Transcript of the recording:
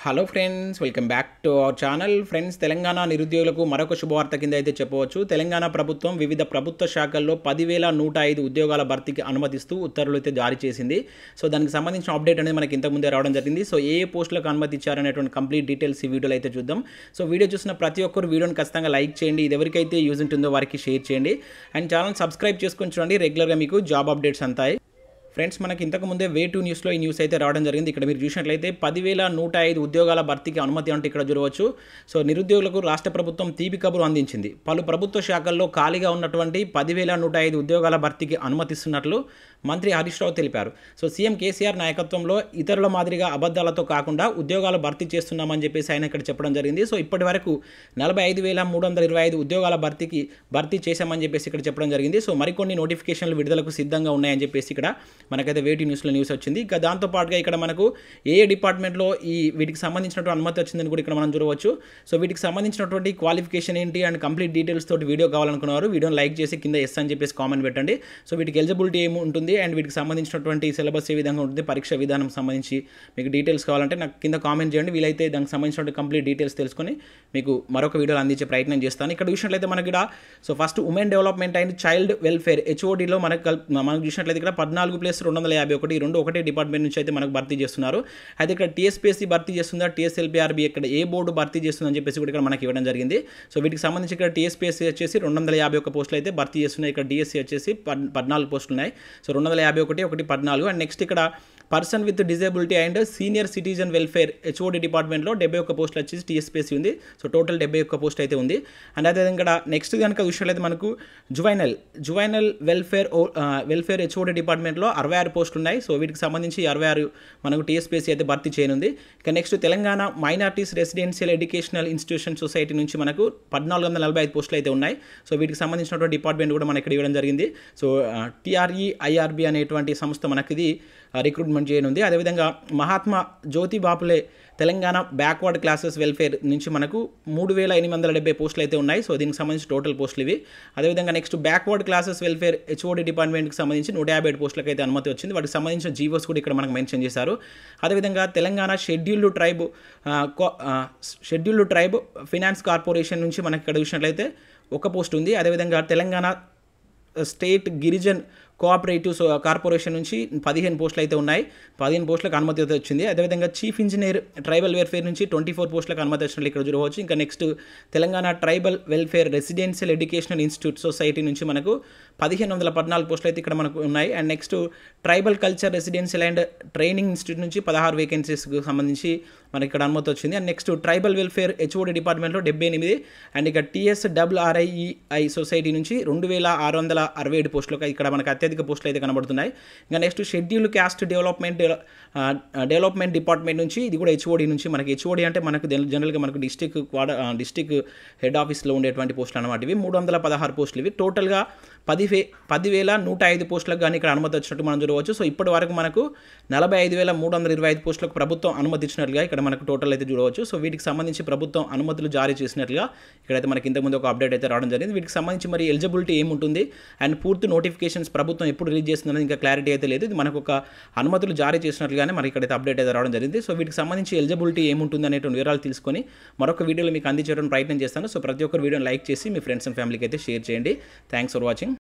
hello friends welcome back to our channel friends Telangana నిరుద్యోగులకు మరొక శుభవార్త కింద అయితే చెప్పవచ్చు తెలంగాణ ప్రభుత్వం వివిధ ప్రభుత్వ శాఖల్లో పదివేల నూట ఐదు ఉద్యోగాల భర్తీకి అనుమతిస్తూ ఉత్తర్వులు అయితే జారీ చేసింది సో దానికి సంబంధించిన అప్డేట్ అనేది మనకి ఇంతకుముందే రావడం జరిగింది సో ఏ ఏ పోస్టులకు అనుమతి ఇచ్చారనేటువంటి కంప్లీట్ డీటెయిల్స్ ఈ వీడియోలో అయితే చూద్దాం సో వీడియో చూసిన ప్రతి ఒక్కరు వీడియోని ఖచ్చితంగా లైక్ చేయండి ఇది ఎవరికైతే యూజ్ ఉంటుందో వారికి షేర్ చేయండి అండ్ ఛానల్ సబ్స్క్రైబ్ చేసుకొని చూడండి రెగ్యులర్గా మీకు జాబ్ అప్డేట్స్ అంతాయి ఫ్రెండ్స్ మనకి ఇంతకు ముందే వే టూ న్యూస్లో ఈ న్యూస్ అయితే రావడం జరిగింది ఇక్కడ మీరు చూసినట్లయితే పదివేల నూట ఐదు ఉద్యోగాల భర్తీకి అనుమతి అంటే ఇక్కడ చూడవచ్చు సో నిరుద్యోగులకు రాష్ట్ర ప్రభుత్వం తీపి కబురు అందించింది పలు ప్రభుత్వ శాఖల్లో ఖాళీగా ఉన్నటువంటి పదివేల నూట ఐదు ఉద్యోగాల భర్తీకి అనుమతిస్తున్నట్లు మంత్రి హరీష్ రావు తెలిపారు సో సీఎం కేసీఆర్ నాయకత్వంలో ఇతరుల మాదిరిగా అబద్ధాలతో కాకుండా ఉద్యోగాలు భర్తీ చేస్తున్నామని చెప్పేసి ఆయన ఇక్కడ చెప్పడం జరిగింది సో ఇప్పటి వరకు నలభై ఐదు వేల మూడు వందల ఇరవై ఐదు ఉద్యోగాల భర్తీకి భర్తీ చేశామని చెప్పేసి ఇక్కడ చెప్పడం జరిగింది సో మరికొన్ని నోటిఫికేషన్లు విడుదలకు సిద్ధంగా ఉన్నాయని చెప్పేసి ఇక్కడ మనకైతే వేటి న్యూస్లో న్యూస్ వచ్చింది ఇక దాంతోపాటుగా ఇక్కడ మనకు ఏ ఏ డిపార్ట్మెంట్లో ఈ వీటికి సంబంధించినటువంటి అనుమతి వచ్చిందని కూడా ఇక్కడ మనం చూడవచ్చు సో వీటికి సంబంధించినటువంటి క్వాలిఫికేషన్ ఏంటి అండ్ కంప్లీట్ డీటెయిల్స్ తోటి వీడియో కావాలనుకున్నారు వీడియోని లైక్ చేసి కింద ఎస్ అని చెప్పేసి కామెంట్ పెట్టండి సో వీటికి ఎలిజిబిలిటీ ఏమి ఉంటుంది అండ్ వీటికి సంబంధించినటువంటి సిలబస్ ఏ విధంగా ఉంటుంది పరీక్ష విధానం సంబంధించి మీకు డీటెయిల్స్ కావాలంటే నాకు కింద కామెంట్ చేయండి వీలైతే దానికి సంబంధించిన కంప్లీట్ డీటెయిల్స్ తెలుసుకొని మీకు మరొక వీడియోలు అందించే ప్రయత్నం చేస్తాను ఇక్కడ చూసినట్లయితే మనకి ఇక్కడ so first women development and child welfare హెచ్ఓడిలో మనకు కల్- మనకు చూసినట్లయితే ఇక్కడ పద్నాలుగు ప్లస్ రెండు వందల యాభై ఒకటి ఈ రెండు ఒకటే డిపార్ట్మెంట్ నుంచి అయితే మనకు భర్తీ చేస్తున్నారు అయితే ఇక్కడ టీఎస్పీఎస్సీ భర్తీ చేస్తుందా టీఎస్ఎల్పీఆర్బీ ఇక్కడ ఏ బోర్డు భర్తీ చేస్తుందని చెప్పేసి కూడా ఇక్కడ మనకి ఇవ్వడం జరిగింది సో వీటికి సంబంధించి ఇక్కడ టీఎస్పీఎస్సీ వచ్చేసి రెండు వందల యాభై ఒక పోస్టులు అయితే భర్తీ చేస్తున్నాయి ఇక్కడ డిఎస్సీ వచ్చేసి పద్- పద్నాలుగు పోస్టులు ఉన్నాయి సో రెండు వందల యాభై ఒకటి ఒకటి పద్నాలుగు అండ్ నెక్స్ట్ ఇక్కడ person with disability and senior citizen welfare HOD డిపార్ట్మెంట్లో డెబ్బై ఒక్క పోస్టులు వచ్చేసి టీఎస్పీఎస్సీ ఉంది సో టోటల్ డెబ్బై ఒక్క పోస్ట్ అయితే ఉంది అండ్ అదేవిధంగా ఇక్కడ నెక్స్ట్ కనుక చూసినట్లయితే మనకు జువైనల్ జువైనల్ వెల్ఫేర్ ఓ- ఆ, వెల్ఫేర్ హెచ్ఓడి డిపార్ట్మెంట్లో అరవై ఆరు పోస్టులు ఉన్నాయి సో వీటికి సంబంధించి అరవై ఆరు మనకు టీఎస్పీఎస్సీ అయితే భర్తీ చేయనుంది ఇక next Telangana minorities residential educational institution society నుంచి మనకు పద్నాలుగు వందల నలభై ఐదు పోస్టులు అయితే ఉన్నాయి సో వీటికి సంబంధించినటువంటి డిపార్ట్మెంట్ కూడా మనకి ఇక్కడ ఇవ్వడం జరిగింది సో టీఆర్ఈ ఐఆర్బి అనేటువంటి సంస్థ మనకి ఇది రిక్రూట్మెంట్ చేయనుంది అదేవిధంగా Mahatma Jyoti Ba Phule Telangana backward classes welfare నుంచి మనకు మూడు వేల ఎనిమిది వందల డెబ్బై పోస్టులు అయితే ఉన్నాయి సో దీనికి సంబంధించి టోటల్ పోస్టులు ఇవి అదేవిధంగా next backward classes welfare HOD డిపార్ట్మెంట్కి సంబంధించి నూట యాభై ఏడు పోస్టులకు అయితే అనుమతి వచ్చింది వాటికి సంబంధించిన జీవోస్ కూడా ఇక్కడ మనకు మెన్షన్ చేశారు అదేవిధంగా Telangana scheduled tribe scheduled tribe finance corporation నుంచి మనకి ఇక్కడ చూసినట్లయితే ఒక పోస్ట్ ఉంది అదేవిధంగా తెలంగాణ స్టేట్ గిరిజన్ కోఆపరేటివ్ సో- కార్పొరేషన్ నుంచి పదిహేను పోస్టులు అయితే ఉన్నాయి పదిహేను పోస్టులకు అనుమతి అయితే వచ్చింది అదేవిధంగా చీఫ్ ఇంజనీర్ ట్రైబల్ వెల్ఫేర్ నుంచి ట్వంటీ ఫోర్ పోస్టులకు అనుమతి వచ్చినట్లు ఇక్కడ చూడవచ్చు ఇంకా next Telangana tribal welfare residential educational institute society నుంచి మనకు పదిహేను వందల పద్నాలుగు పోస్టులు అయితే ఇక్కడ మనకు ఉన్నాయి and next tribal culture residential and training institute నుంచి పదహారు వేకెన్సీస్కి సంబంధించి మనకి ఇక్కడ అనుమతి వచ్చింది and next tribal welfare HOD డిపార్ట్మెంట్లో డెబ్బై ఎనిమిది అండ్ ఇక టీఎస్ డబ్ల్యూఆర్ఐఈఐ సొసైటీ నుంచి రెండు వేల ఆరు వందల అరవై ఏడు పోస్టులకు ఇక్కడ మనకు అత్యధిక పోస్టులు అయితే కనబడుతున్నాయి ఇంకా next schedule caste development development department నుంచి ఇది కూడా హెచ్ఓడి నుంచి మనకి హెచ్ఓడి అంటే మనకు జన- జనరల్గా మనకు డిస్టిక్ క్వాడ డిస్టిక్ హెడ్ ఆఫీస్లో ఉండేటువంటి పోస్టులు అనమాట ఇవి మూడు వందల పదహారు పోస్టులు ఇవి టోటల్గా పది వే పదివేల నూట ఐదు పోస్టులకు కానీ ఇక్కడ అనుమతి వచ్చినట్టు మనం చూడవచ్చు సో ఇప్పటి వరకు మనకు నలభై ఐదు వేల మూడు వందల ఇరవై ఐదు పోస్టులకు ప్రభుత్వం అనుమతి ఇచ్చినట్లుగా ఇక్కడ మనకు టోటల్ అయితే చూడవచ్చు సో వీటికి సంబంధించి ప్రభుత్వం అనుమతులు జారీ చేసినట్లుగా ఇక్కడైతే మనకి ఇంతకుముందు ఒక అప్డేట్ అయితే రావడం జరిగింది వీటికి సంబంధించి మరి ఎలిజిబిలిటీ ఏముంటుంది అండ్ పూర్తి నోటిఫికేషన్స్ ప్రభుత్వం ఎప్పుడు రిలీజ్ చేస్తుందని ఇంకా క్లారిటీ అయితే లేదు ఇది మనకు ఒక అనుమతులు జారీ చేసినట్లుగానే మనకి ఇక్కడైతే అప్డేట్ అయితే రావడం జరిగింది సో వీటికి సంబంధించి ఎలిజిబిలిటీ ఏముంటుంది అనేటువంటి వివరాలు తెలుసుకొని మరొక వీడియోలో మీకు అందించడానికి ప్రయత్నం చేస్తాను సో ప్రతి ఒక్కరు వీడియోని లైక్ చేసి మీ ఫ్రెండ్స్ అండ్ ఫ్యామిలీకి అయితే షేర్ చేయండి థ్యాంక్స్ ఫర్ వాచింగ్